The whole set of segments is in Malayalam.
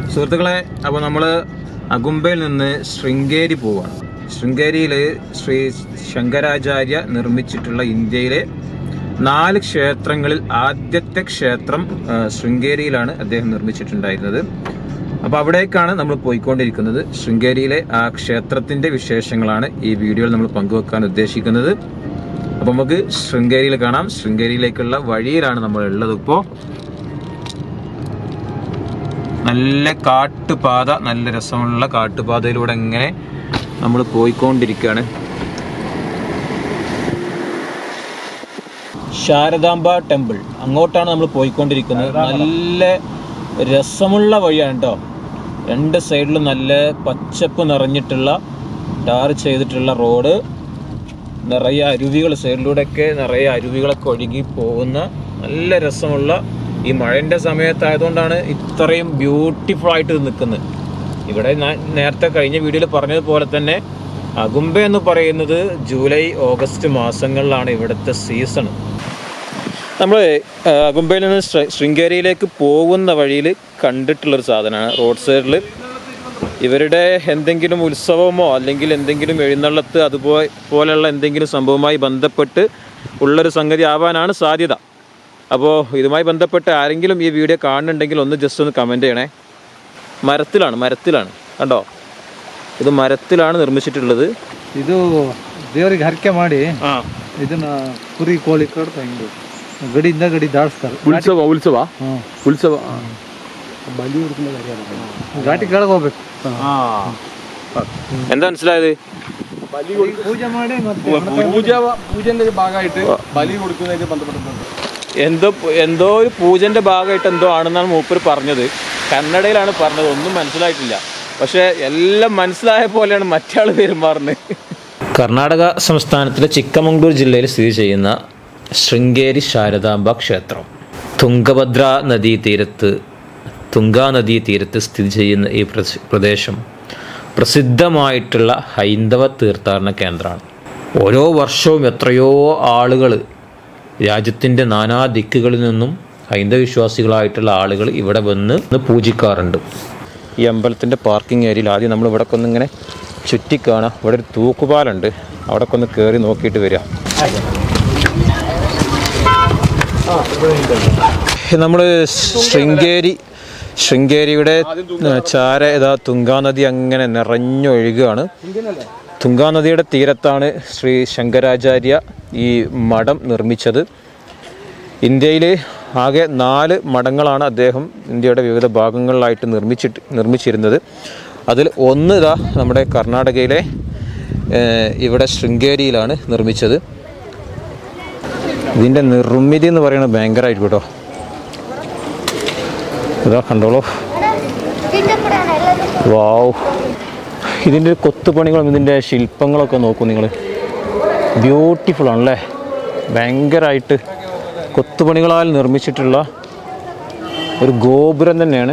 സുഹൃത്തുക്കളെ അപ്പോൾ നമ്മൾ അകുംബയിൽ നിന്ന് ശൃംഗേരി പോവാണ് ശൃംഗേരിയിൽ ശ്രീ ശങ്കരാചാര്യ നിർമ്മിച്ചിട്ടുള്ള ഇന്ത്യയിലെ നാല് ക്ഷേത്രങ്ങളിൽ ആദ്യത്തെ ക്ഷേത്രം ആ, ശൃംഗേരിയിലാണ് അദ്ദേഹം നിർമ്മിച്ചിട്ടുണ്ടായിരുന്നത് അപ്പോൾ അവിടേക്കാണ് നമ്മൾ പോയിക്കൊണ്ടിരിക്കുന്നത് ശൃംഗേരിയിലെ ആ ക്ഷേത്രത്തിന്റെ വിശേഷങ്ങളാണ് ഈ വീഡിയോയിൽ നമ്മൾ പങ്കുവെക്കാൻ ഉദ്ദേശിക്കുന്നത് അപ്പോൾ നമുക്ക് ശൃംഗേരിയിൽ കാണാം ശൃംഗേരിയിലേക്കുള്ള വഴിയിലാണ് നമ്മൾ ഉള്ളത് ഇപ്പോൾ നല്ല കാട്ടുപാത നല്ല രസമുള്ള കാട്ടുപാതയിലൂടെ ഇങ്ങനെ നമ്മൾ പോയിക്കൊണ്ടിരിക്കുകയാണ് ശാരദാംബ ടെമ്പിൾ അങ്ങോട്ടാണ് നമ്മൾ പോയിക്കൊണ്ടിരിക്കുന്നത് നല്ല രസമുള്ള വഴിയാണ് കേട്ടോ രണ്ട് സൈഡിലും നല്ല പച്ചപ്പ് നിറഞ്ഞിട്ടുള്ള ടാർ ചെയ്തിട്ടുള്ള റോഡ് നിറയെ അരുവികൾ സൈഡിലൂടെയൊക്കെ നിറയെ അരുവികളൊക്കെ ഒഴുകി പോകുന്ന നല്ല രസമുള്ള ഈ മഴൻ്റെ സമയത്തായതുകൊണ്ടാണ് ഇത്രയും ബ്യൂട്ടിഫുൾ ആയിട്ട് ഇത് നിൽക്കുന്നത് ഇവിടെ ഞാൻ നേരത്തെ കഴിഞ്ഞ വീഡിയോയിൽ പറഞ്ഞതുപോലെ തന്നെ അകുംബ എന്ന് പറയുന്നത് ജൂലൈ ഓഗസ്റ്റ് മാസങ്ങളിലാണ് ഇവിടുത്തെ സീസൺ നമ്മൾ അകുംബയിൽ നിന്ന് ശൃ- ശൃംഗേരിയിലേക്ക് പോകുന്ന വഴിയിൽ കണ്ടിട്ടുള്ളൊരു സാധനമാണ് റോഡ് സൈഡിൽ ഇവരുടെ എന്തെങ്കിലും ഉത്സവമോ അല്ലെങ്കിൽ എന്തെങ്കിലും എഴുന്നള്ളത്ത് അതുപോലെ പോലെയുള്ള എന്തെങ്കിലും സംഭവവുമായി ബന്ധപ്പെട്ട് ഉള്ളൊരു സംഗതി ആവാനാണ് സാധ്യത അപ്പോൾ ഇതുമായി ബന്ധപ്പെട്ട് ആരെങ്കിലും ഈ വീഡിയോ കാണുന്നുണ്ടെങ്കിൽ ഒന്ന് ജസ്റ്റ് ഒന്ന് കമൻറ്റ് ചെയ്യണേ മരത്തിലാണ് മരത്തിലാണ് കണ്ടോ ഇത് മരത്തിലാണ് നിർമ്മിച്ചിട്ടുള്ളത് ಇದು ದೇವರಿಗೆ ಹರಕೆ ಮಾಡಿ ആ ಇದನ್ನ ಕುರಿ ಕೋಳಿ ಕಡ್ದು ಹಿಂಗೆ ಗಡಿಯಿಂದ ಗಡಿ ದಾಳಿಸ್ತಾರೆ ಉತ್ಸವ ಉತ್ಸವ ಹ್ಮ್. ಉತ್ಸವ ಘಾಟಿ ಕೆಳಗೆ ಹೋಗ್ಬೇಕು ആ എന്താ മനസ്സിലായത് ಪೂಜೆ ಮಾಡಿ ಮತ್ತೆ പൂജ പൂജന്റെ ഒരു ഭാഗമായിട്ട് ബലി കൊടുക്കുന്നതിന് ബന്ധപ്പെട്ടിട്ടുണ്ട് എന്തോ എന്തോ ഒരു പൂജന്റെ ഭാഗമായിട്ട് എന്തോ ആണെന്നാണ് മൂപ്പർ പറഞ്ഞത് കന്നഡയിലാണ് പറഞ്ഞത് ഒന്നും മനസ്സിലായിട്ടില്ല പക്ഷെ എല്ലാം മനസ്സിലായ പോലെയാണ് മറ്റേ ആൾ പെരുമാറുന്നത് കർണാടക സംസ്ഥാനത്തിലെ ചിക്കമംഗ്ലൂർ ജില്ലയിൽ സ്ഥിതി ചെയ്യുന്ന ശൃംഗേരി ശാരദാംബ ക്ഷേത്രം തുംഗഭദ്ര നദീ തീരത്ത് തുംഗാ നദീ തീരത്ത് സ്ഥിതി ചെയ്യുന്ന ഈ പ്രസ്- പ്രദേശം പ്രസിദ്ധമായിട്ടുള്ള ഹൈന്ദവ തീർത്ഥാടന കേന്ദ്രമാണ് ഓരോ വർഷവും എത്രയോ ആളുകൾ രാജ്യത്തിൻ്റെ നാനാ ദിക്കുകളിൽ നിന്നും ഹൈന്ദവ വിശ്വാസികളായിട്ടുള്ള ആളുകൾ ഇവിടെ വന്ന് ഇന്ന് പൂജിക്കാറുണ്ട് ഈ അമ്പലത്തിൻ്റെ പാർക്കിംഗ് ഏരിയയിൽ ആദ്യം നമ്മൾ ഇവിടെ ഒന്ന് ഇങ്ങനെ ചുറ്റിക്കാണാം ഇവിടെ ഒരു തൂക്കുപാലുണ്ട് അവിടെ ഒന്ന് കയറി നോക്കിയിട്ട് വരിക നമ്മൾ ശൃംഗേരി ശൃംഗേരിയുടെ ചാര ഇതാ തുങ്കാ നദി അങ്ങനെ നിറഞ്ഞൊഴുകുകയാണ് തുങ്കാ നദിയുടെ തീരത്താണ് ശ്രീ ശങ്കരാചാര്യ ഈ മഠം നിർമ്മിച്ചത് ഇന്ത്യയിൽ ആകെ നാല് മഠങ്ങളാണ് അദ്ദേഹം ഇന്ത്യയുടെ വിവിധ ഭാഗങ്ങളിലായിട്ട് നിർമ്മിച്ചിട്ട് നിർമ്മിച്ചിരുന്നത് അതിൽ ഒന്ന് ഇതാ നമ്മുടെ കർണാടകയിലെ ഏഹ്, ഇവിടെ ശൃംഗേരിയിലാണ് നിർമ്മിച്ചത് ഇതിൻ്റെ നിർമ്മിതി എന്ന് പറയുന്നത് ഭയങ്കരമായിരിക്കും കേട്ടോ ഇതാ കണ്ടോളൂ വാവ് ഇതിൻ്റെ കൊത്തുപണികളും ഇതിൻ്റെ ശില്പങ്ങളൊക്കെ നോക്കൂ നിങ്ങൾ ബ്യൂട്ടിഫുൾ ആണല്ലേ ഭയങ്കരമായിട്ട് കൊത്തുപണികളാൽ നിർമ്മിച്ചിട്ടുള്ള ഒരു ഗോപുരം തന്നെയാണ്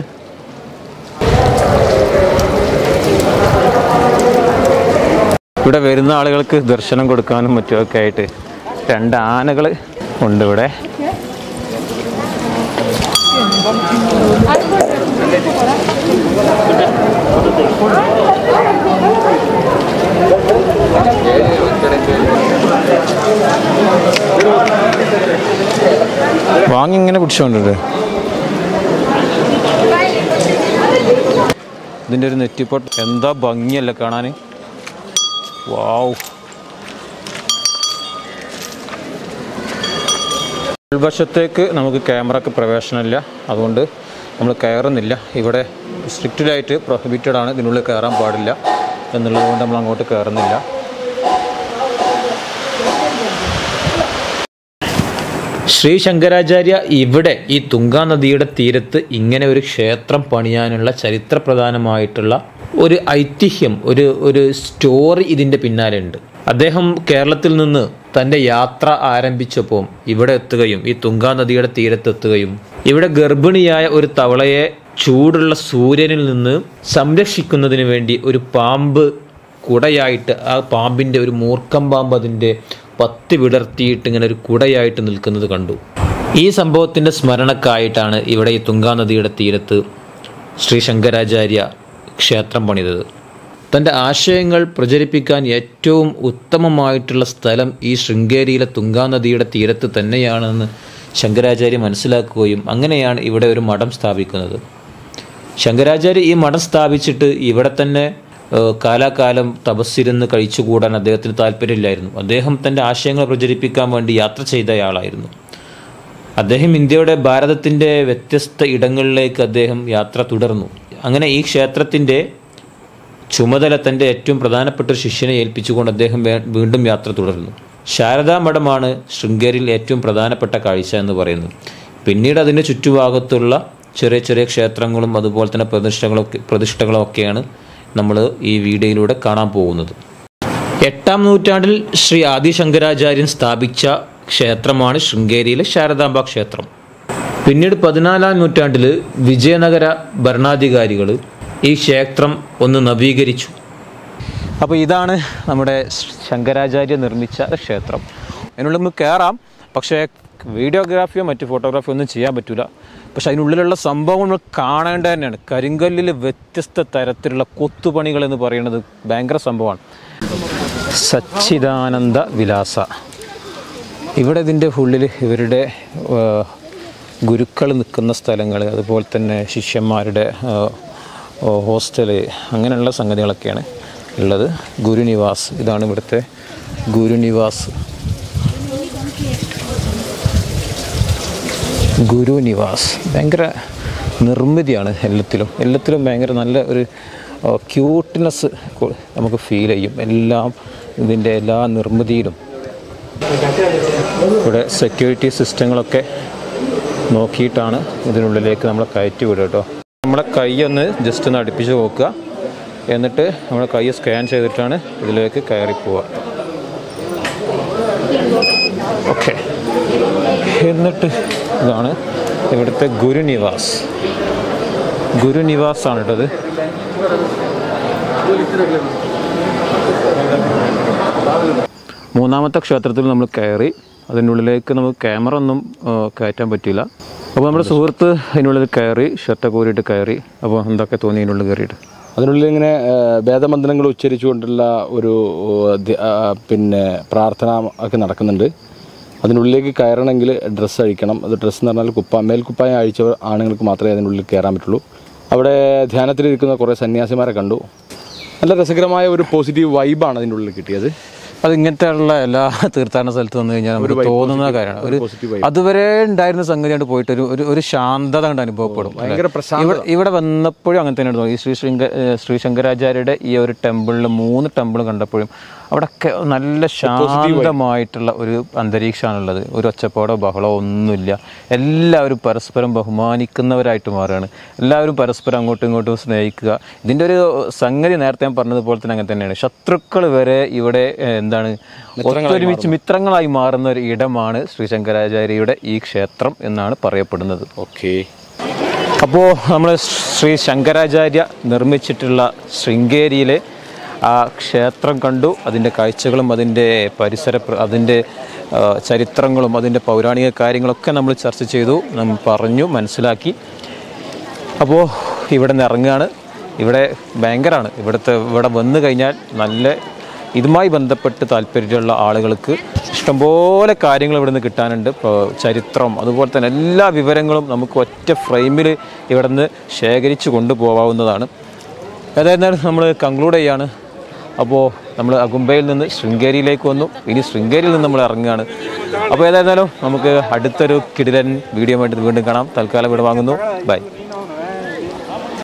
ഇവിടെ വരുന്ന ആളുകൾക്ക് ദർശനം കൊടുക്കാനും മറ്റുമൊക്കെ ആയിട്ട് രണ്ട് ആനകൾ ഉണ്ട് ഇവിടെ വാങ്ങി ഇങ്ങനെ പിടിച്ചോണ്ടിട്ട് ഇതിൻ്റെ ഒരു നെറ്റിപ്പൊട്ട് എന്താ ഭംഗിയല്ലേ കാണാൻ വാവ് ഉൾവശത്തേക്ക് നമുക്ക് ക്യാമറക്ക് പ്രവേശനമില്ല അതുകൊണ്ട് നമ്മൾ കയറുന്നില്ല ഇവിടെ സ്ട്രിക്റ്റിലായിട്ട് പ്രൊഹിബിറ്റഡ് ആണ് ഇതിനുള്ളിൽ കയറാൻ പാടില്ല എന്നുള്ളത് കൊണ്ട് നമ്മൾ അങ്ങോട്ട് കയറുന്നില്ല ശ്രീ ശങ്കരാചാര്യ ഇവിടെ ഈ തുങ്കാ നദിയുടെ തീരത്ത് ഇങ്ങനെ ഒരു ക്ഷേത്രം പണിയാനുള്ള ചരിത്രപ്രധാനമായിട്ടുള്ള ഒരു ഐതിഹ്യം ഒരു ഒരു സ്റ്റോറി ഇതിൻ്റെ പിന്നാലെ ഉണ്ട് അദ്ദേഹം കേരളത്തിൽ നിന്ന് തൻ്റെ യാത്ര ആരംഭിച്ചപ്പോൾ ഇവിടെ എത്തുകയും ഈ തുങ്കാ നദിയുടെ തീരത്തെത്തുകയും ഇവിടെ ഗർഭിണിയായ ഒരു തവളയെ ചൂടുള്ള സൂര്യനിൽ നിന്ന് സംരക്ഷിക്കുന്നതിന് വേണ്ടി ഒരു പാമ്പ് കുടയായിട്ട് ആ പാമ്പിൻ്റെ ഒരു മൂർക്കം പാമ്പ് അതിൻ്റെ പത്തി വിടർത്തിയിട്ട് ഇങ്ങനെ ഒരു കുടയായിട്ട് നിൽക്കുന്നത് കണ്ടു ഈ സംഭവത്തിൻ്റെ സ്മരണക്കായിട്ടാണ് ഇവിടെ ഈ തുങ്കാ നദിയുടെ തീരത്ത് ശ്രീ ശങ്കരാചാര്യ ക്ഷേത്രം പണിതത് തൻ്റെ ആശയങ്ങൾ പ്രചരിപ്പിക്കാൻ ഏറ്റവും ഉത്തമമായിട്ടുള്ള സ്ഥലം ഈ ശൃംഗേരിയിലെ തുങ്കാനദിയുടെ തീരത്ത് തന്നെയാണെന്ന് ശങ്കരാചാര്യ മനസ്സിലാക്കുകയും അങ്ങനെയാണ് ഇവിടെ ഒരു മഠം സ്ഥാപിക്കുന്നത് ശങ്കരാചാര്യ ഈ മഠം സ്ഥാപിച്ചിട്ട് ഇവിടെ തന്നെ ഏഹ്, കാലാകാലം തപസ്സിരുന്ന് കഴിച്ചുകൂടാൻ അദ്ദേഹത്തിന് താല്പര്യമില്ലായിരുന്നു അദ്ദേഹം തൻ്റെ ആശയങ്ങൾ പ്രചരിപ്പിക്കാൻ വേണ്ടി യാത്ര ചെയ്തയാളായിരുന്നു അദ്ദേഹം ഇന്ത്യയുടെ ഭാരതത്തിൻ്റെ വ്യത്യസ്ത ഇടങ്ങളിലേക്ക് അദ്ദേഹം യാത്ര തുടർന്നു അങ്ങനെ ഈ ക്ഷേത്രത്തിൻ്റെ ചുമതല തൻ്റെ ഏറ്റവും പ്രധാനപ്പെട്ട ഒരു ശിഷ്യനെ ഏൽപ്പിച്ചുകൊണ്ട് അദ്ദേഹം വേ- വീണ്ടും യാത്ര തുടർന്നു ശാരദാ മഠമാണ് ശൃംഗേരിയിൽ ഏറ്റവും പ്രധാനപ്പെട്ട കാഴ്ച എന്ന് പറയുന്നത് പിന്നീട് അതിൻ്റെ ചുറ്റുഭാഗത്തുള്ള ചെറിയ ചെറിയ ക്ഷേത്രങ്ങളും അതുപോലെ തന്നെ പ്രതിഷ്ഠകളൊക്കെ പ്രതിഷ്ഠകളും ഒക്കെയാണ് നമ്മൾ ഈ വീഡിയോയിലൂടെ കാണാൻ പോകുന്നത് എട്ടാം നൂറ്റാണ്ടിൽ ശ്രീ ആദിശങ്കരാചാര്യൻ സ്ഥാപിച്ച ക്ഷേത്രമാണ് ശൃംഗേരിയിലെ ശാരദാംബ ക്ഷേത്രം പിന്നീട് പതിനാലാം നൂറ്റാണ്ടിൽ വിജയനഗര ഭരണാധികാരികൾ ഈ ക്ഷേത്രം ഒന്ന് നവീകരിച്ചു അപ്പോൾ ഇതാണ് നമ്മുടെ ശങ്കരാചാര്യ നിർമ്മിച്ച ക്ഷേത്രം അതിനുള്ളിൽ നമുക്ക് കയറാം പക്ഷേ വീഡിയോഗ്രാഫിയോ മറ്റ് ഫോട്ടോഗ്രാഫിയോ ഒന്നും ചെയ്യാൻ പറ്റില്ല പക്ഷെ അതിനുള്ളിലുള്ള സംഭവം നമ്മൾ കാണേണ്ടത് തന്നെയാണ് കരിങ്കല്ലിൽ വ്യത്യസ്ത തരത്തിലുള്ള കൊത്തുപണികൾ എന്ന് പറയുന്നത് ഭയങ്കര സംഭവമാണ് സച്ചിദാനന്ദ വിലാസ ഇവിടെ ഇതിൻ്റെ ഉള്ളിൽ ഇവരുടെ ഗുരുക്കൾ നിൽക്കുന്ന സ്ഥലങ്ങൾ അതുപോലെ തന്നെ ശിഷ്യന്മാരുടെ ഹോസ്റ്റല് അങ്ങനെയുള്ള സംഗതികളൊക്കെയാണ് ഉള്ളത് ഗുരുനിവാസ് ഇതാണ് ഇവിടുത്തെ ഗുരുനിവാസ് ഗുരുനിവാസ് ഭയങ്കര നിർമ്മിതിയാണ് എല്ലാത്തിലും എല്ലാത്തിലും ഭയങ്കര നല്ല ഒരു ക്യൂട്ട്നെസ് നമുക്ക് ഫീൽ ചെയ്യും എല്ലാം ഇതിൻ്റെ എല്ലാ നിർമ്മിതിയിലും ഇവിടെ സെക്യൂരിറ്റി സിസ്റ്റങ്ങളൊക്കെ നോക്കിയിട്ടാണ് ഇതിനുള്ളിലേക്ക് നമ്മളെ കയറ്റി വിടുക കേട്ടോ നമ്മളെ കൈ ഒന്ന് ജസ്റ്റ് ഒന്ന് അടുപ്പിച്ച് നോക്കുക എന്നിട്ട് നമ്മുടെ കൈ സ്കാൻ ചെയ്തിട്ടാണ് ഇതിലേക്ക് കയറി പോവുക ഓക്കെ എന്നിട്ട് ഇതാണ് ഇവിടുത്തെ ഗുരുനിവാസ് ഗുരുനിവാസ് ആണ് കേട്ടത് മൂന്നാമത്തെ ക്ഷേത്രത്തിൽ നമ്മൾ കയറി അതിൻ്റെ ഉള്ളിലേക്ക് നമുക്ക് ക്യാമറ ഒന്നും ആ, കയറ്റാൻ പറ്റില്ല അപ്പോൾ നമ്മുടെ സുഹൃത്ത് അതിനുള്ളിൽ കയറി ഷർട്ടൊക്കെ കൂരിയിട്ട് കയറി അപ്പോൾ എന്തൊക്കെ തോന്നി അതിനുള്ളിൽ കയറിയിട്ട് അതിനുള്ളിൽ ഇങ്ങനെ ഏഹ്, വേദമന്ത്രങ്ങൾ ഉച്ചരിച്ചുകൊണ്ടുള്ള ഒരു ഏഹ്, ധ്യ- ആ, പിന്നെ പ്രാർത്ഥന ഒക്കെ നടക്കുന്നുണ്ട് അതിനുള്ളിലേക്ക് കയറണമെങ്കിൽ ഡ്രസ്സ് അഴിക്കണം അത് ഡ്രസ്സ് എന്ന് പറഞ്ഞാൽ കുപ്പ മേൽക്കുപ്പായം അഴിച്ച ആണുങ്ങൾക്ക് മാത്രമേ അതിനുള്ളിൽ കയറാൻ പറ്റുള്ളൂ അവിടെ ധ്യാനത്തിലിരിക്കുന്ന കുറേ സന്യാസിമാരെ കണ്ടു നല്ല രസകരമായ ഒരു പോസിറ്റീവ് വൈബാണ് അതിൻ്റെ ഉള്ളിൽ കിട്ടിയത് അത് ഇങ്ങനത്തെ ഉള്ള എല്ലാ തീർത്ഥാടന സ്ഥലത്ത് വന്നു കഴിഞ്ഞാൽ നമുക്ക് തോന്നുന്ന കാര്യമാണ് ഒരു അതുവരെ ഉണ്ടായിരുന്ന സംഗതിയായിട്ട് പോയിട്ട് ഒരു ഒരു ഒരു ശാന്തത കണ്ട് അനുഭവപ്പെടും അല്ലേ? ഭയങ്കര പ്രശാന്ത ഇവിടെ ഇവിടെ വന്നപ്പോഴും അങ്ങനെ തന്നെയാണ് തോന്നി ഈ ശ്രീ ശൃംഗ ഏഹ് ശ്രീ ശങ്കരാചാര്യയുടെ ഈ ഒരു ടെമ്പിളിൽ മൂന്ന് ടെമ്പിൾ കണ്ടപ്പോഴും അവിടെയൊക്കെ നല്ല ശാന്തമായിട്ടുള്ള ഒരു അന്തരീക്ഷമാണുള്ളത് ഒരു ഒച്ചപ്പാടോ ബഹളോ ഒന്നുമില്ല എല്ലാവരും പരസ്പരം ബഹുമാനിക്കുന്നവരായിട്ട് മാറുകയാണ് എല്ലാവരും പരസ്പരം അങ്ങോട്ടും ഇങ്ങോട്ടും സ്നേഹിക്കുക ഇതിൻ്റെ ഒരു സംഗതി നേരത്തെ ഞാൻ പറഞ്ഞതുപോലെ തന്നെ അങ്ങനെ തന്നെയാണ് ശത്രുക്കൾ വരെ ഇവിടെ ഏഹ്, എന്താണ് ഒത്തൊരുമിച്ച് മിത്രങ്ങളായി മാറുന്ന ഒരു ഇടമാണ് ശ്രീ ശങ്കരാചാര്യയുടെ ഈ ക്ഷേത്രം എന്നാണ് പറയപ്പെടുന്നത് ഓക്കെ അപ്പോൾ നമ്മൾ ശ്രീ ശങ്കരാചാര്യ നിർമ്മിച്ചിട്ടുള്ള ശൃംഗേരിയിലെ ആ ക്ഷേത്രം കണ്ടു അതിൻ്റെ കാഴ്ചകളും അതിൻ്റെ പരിസര പ്ര- അതിൻ്റെ ആ, ചരിത്രങ്ങളും അതിൻ്റെ പൗരാണിക കാര്യങ്ങളൊക്കെ നമ്മൾ ചർച്ച ചെയ്തു നമ്മൾ പറഞ്ഞു മനസ്സിലാക്കി അപ്പോൾ ഇവിടെ നിന്ന് ഇറങ്ങുകയാണ് ഇവിടെ ഭയങ്കരമാണ് ഇവിടുത്തെ ഇവിടെ വന്നു കഴിഞ്ഞാൽ നല്ല ഇതുമായി ബന്ധപ്പെട്ട് താല്പര്യമുള്ള ആളുകൾക്ക് ഇഷ്ടംപോലെ കാര്യങ്ങൾ ഇവിടെ നിന്ന് കിട്ടാനുണ്ട് ഇപ്പോൾ ചരിത്രം അതുപോലെ തന്നെ എല്ലാ വിവരങ്ങളും നമുക്ക് ഒറ്റ ഫ്രെയിമിൽ ഇവിടെ നിന്ന് ശേഖരിച്ച് കൊണ്ടുപോകാവുന്നതാണ് ഏതായിരുന്നാലും നമ്മൾ കൺക്ലൂഡ് ചെയ്യാണ് അപ്പോൾ നമ്മൾ അകുംബയിൽ നിന്ന് ശൃംഗേരിയിലേക്ക് വന്നു ഇനി ശൃംഗേരിയിൽ നിന്ന് നമ്മൾ ഇറങ്ങുകയാണ് അപ്പോൾ ഏതായിരുന്നാലും നമുക്ക് അടുത്തൊരു കിടിലൻ വീഡിയോ വേണ്ടി വീണ്ടും കാണാം തൽക്കാലം ഇവിടെ വാങ്ങുന്നു ബൈ